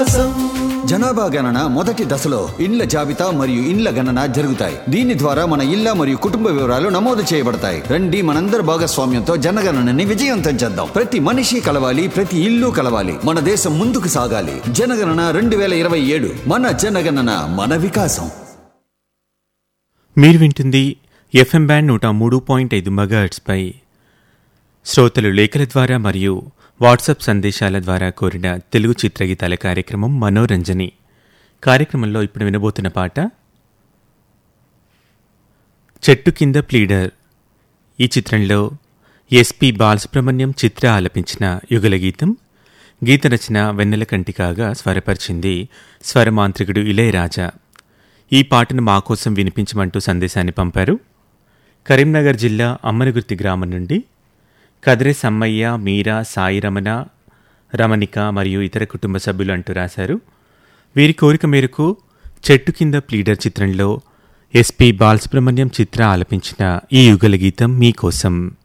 వికాసం జనాభా గణన మొదటి దశలో ఇండ్ల జాబితా మరియు ఇండ్ల గణన జరుగుతాయి దీని ద్వారా మన ఇళ్ల మరియు కుటుంబ వివరాలు నమోదు చేయబడతాయి రండి మనందరి భాగస్వామ్యంతో జనగణనని విజయవంతం చేద్దాం ప్రతి మనిషి కలవాలి ప్రతి ఇల్లు కలవాలి మన దేశం ముందుకు సాగాలి జనగణన రెండు వేల ఇరవై ఏడు మన జనగణన మన వికాసం మీరు వింటుంది ఎఫ్ఎం బ్యాండ్ నూట మూడు పాయింట్ ఐదు మెగాహెట్స్పై శ్రోతలు లేఖల ద్వారా మరియు వాట్సాప్ సందేశాల ద్వారా కోరిన తెలుగు చిత్రగీతాల కార్యక్రమం మనోరంజని కార్యక్రమంలో ఇప్పుడు వినబోతున్న పాట చెట్టు కింద ప్లీడర్ ఈ చిత్రంలో ఎస్పి బాలసుబ్రహ్మణ్యం చిత్ర ఆలపించిన యుగల గీతం గీత రచన వెన్నెల కంటి కాగా స్వరపరిచింది స్వరమాంత్రికుడు ఇళయరాజా ఈ పాటను మా కోసం వినిపించమంటూ సందేశాన్ని పంపారు కరీంనగర్ జిల్లా అమ్మనగుర్తి గ్రామం నుండి కదిరే సమ్మయ్య మీరా సాయి రమణ రమణిక మరియు ఇతర కుటుంబ సభ్యులు అంటూ రాశారు వీరి కోరిక మేరకు చెట్టు కింద ప్లీడర్ చిత్రంలో ఎస్పి బాలసుబ్రహ్మణ్యం చిత్ర ఆలపించిన ఈ యుగల గీతం మీకోసం